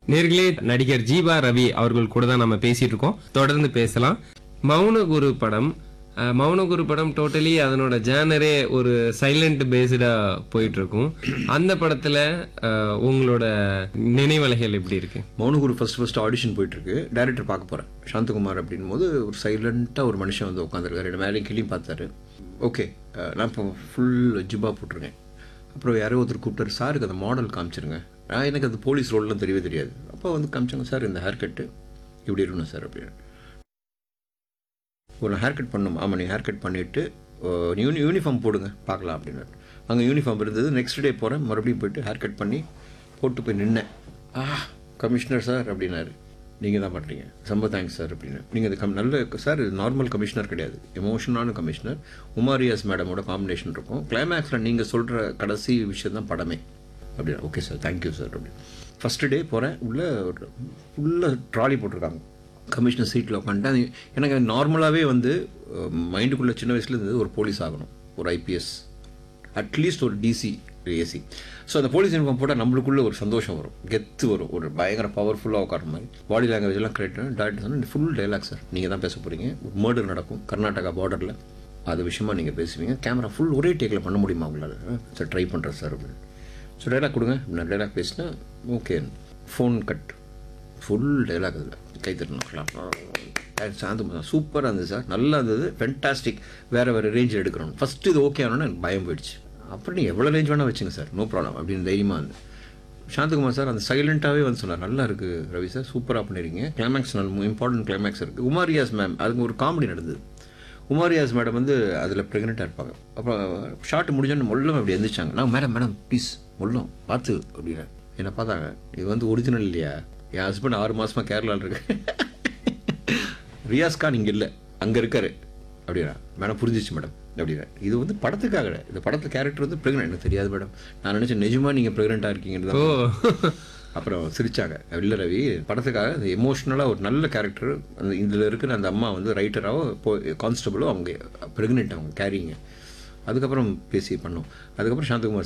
நேர்களே நடிகர் ஜீவா ரவி அவர்கள் கூட தான் நம்ம பேசிட்டு இருக்கோம் தொடர்ந்து பேசலாம் மௌனகுரு படம் அஹ், மௌனகுரு படம் டோட்டலி அதனோட ஜேனரே ஒரு சைலண்ட் பேஸ்டா போயிட்டு இருக்கும் அந்த படத்துல அஹ், உங்களோட நினைவலைகள் எப்படி இருக்கு மௌனகுரு ஃபர்ஸ்ட் ஃபர்ஸ்ட் ஆடிஷன் போயிட்டு இருக்கு டேரக்டர் பார்க்க போறேன் சாந்தகுமார் அப்படின் போது ஒரு சைலண்ட்டாக ஒரு மனுஷன் வந்து உட்காந்துருக்காரு ரெண்டு மேலே கிளியும் பார்த்தாரு ஓகே நான் இப்போ ஃபுல் ஜிப்பா போட்டிருக்கேன் அப்புறம் யாரோ ஒருத்தர் கூப்பிட்டாரு சாருக்கு அந்த மாடல் காமிச்சிருங்க நான் எனக்கு அது போலீஸ் ரோல்லாம் தெரியவே தெரியாது அப்போ வந்து காமிச்சாங்க சார் இந்த ஹேர் கட்டு இப்படி இருக்கணும் சார் அப்படின்னு ஒரு ஹேர் கட் பண்ணணும் ஆமாம் நீங்கள் ஹேர் கட் பண்ணிவிட்டு யூனி யூனிஃபார்ம் போடுங்க பார்க்கலாம் அப்படின்னாரு அங்கே யூனிஃபார்ம் இருந்தது நெக்ஸ்ட் டே போகிறேன் மறுபடியும் போயிட்டு ஹேர் கட் பண்ணி போட்டு போய் நின்னேன் ஆ கமிஷனர் சார் அப்படின்னாரு நீங்கள் தான் பண்ணுறீங்க ரொம்ப தேங்க்ஸ் சார் அப்படின்னு நீங்கள் அது கம் நல்ல சார் இது நார்மல் கமிஷனர் கிடையாது எமோஷனான கமிஷனர் உமாரியாஸ் மேடமோட காம்பினேஷன் இருக்கும் கிளைமேக்ஸில் நீங்கள் சொல்கிற கடைசி விஷயம் தான் படமே அப்படின்னா ஓகே சார் தேங்க்யூ சார் அப்படின்னு ஃபஸ்ட்டு டே போகிறேன் உள்ளே உள்ள ட்ராலி போட்டிருக்காங்க கமிஷனர் சீட்டில் உட்காந்துட்டு எனக்கு நார்மலாகவே வந்து மைண்டுக்குள்ளே சின்ன வயசுல இருந்தது ஒரு போலீஸ் ஆகணும் ஒரு ஐபிஎஸ் அட்லீஸ்ட் ஒரு டிசி ஏசி ஸோ அந்த போலீஸ் யூனிஃபார்ம் போட்டால் நம்மளுக்குள்ள ஒரு சந்தோஷம் வரும் கெத்து வரும் ஒரு பயங்கர பவர்ஃபுல்லாக உட்கார மாதிரி பாடி லாங்குவேஜ் எல்லாம் கரெக்ட் டேரக்டர் சொன்னால் ஃபுல் டைலாக் சார் நீங்கள் தான் பேச போகிறீங்க ஒரு மர்டர் நடக்கும் கர்நாடகா பார்டரில் அது விஷயமா நீங்கள் பேசுவீங்க கேமரா ஃபுல் ஒரே டேக்கில் பண்ண முடியுமா உங்களால் சார் ட்ரை பண்ணுறேன் சார் அப்படின்னு ஸோ டைலாக் கொடுங்க நான் டைலாக் பேசினா okay phone cut full dialogue அதில் கை தட்டணும் சாந்து சூப்பராக இருந்தது சார் நல்லா இருந்தது ஃபென்டாஸ்டிக் வேறு வேறு ரேஞ்சில் எடுக்கிறோம் ஃபஸ்ட்டு இது ஓகே ஆனோன்னு எனக்கு பயம் போயிடுச்சு அப்புறம் நீ எவ்வளோ ரேஞ்ச் வேணால் வச்சுங்க சார் நோ ப்ராப்ளம் அப்படின்னு தைரியமாக இருந்து சாந்தகுமார் சார் அந்த சைலண்ட்டாகவே வந்து சொன்னார் நல்லா இருக்குது ரவி சார் சூப்பராக பண்ணிருக்கீங்க கிளைமேக்ஸ் நல்ல இம்பார்ட்டன்ட் கிளைமேக்ஸ் இருக்குது உமாரியாஸ் மேம் அதுக்கு ஒரு காமெடி நடந்தது உமாரியாஸ் மேடம் வந்து அதில் ப்ரெக்னெண்ட்டாக இருப்பாங்க அப்புறம் ஷார்ட் முடிஞ்சோன்னு மொல்லம் அப்படி எந்திரிச்சாங்க நான் மேடம் மேடம் ப்ளீஸ் மொல்லம் பார்த்து அப்படின்னா என்னை பார்த்தாங்க இது வந்து ஒரிஜினல் இல்லையா என் ஹஸ்பண்ட் ஆறு மாசமா கேரளாவில் இருக்கு ரியாஸ் கான் இங்கே இல்லை அங்கே இருக்காரு அப்படின்னா மேடம் புரிஞ்சிச்சு மேடம் அப்படின்னா இது வந்து படத்துக்காக இல்ல. இந்த படத்து கேரக்டர் வந்து ப்ரெக்னென்ட் எனக்கு தெரியாது மேடம் நான் நினச்சேன் நிஜமா நீங்கள் ப்ரெக்னெண்ட்டாக இருக்கீங்கன்னு ஓ தான் அப்புறம் சிரிச்சாங்க இல்லை ரவி படத்துக்காக அந்த எமோஷ்னலாக ஒரு நல்ல கேரக்டர் அந்த இதில் இருக்கிற அந்த அம்மா வந்து ரைட்டராகவோ இப்போ கான்ஸ்டபிளோ அவங்க ப்ரெக்னென்ட் அவங்க கேரிங்க அதுக்கப்புறம் பேசி பண்ணோம் அதுக்கப்புறம் சாந்தகுமார்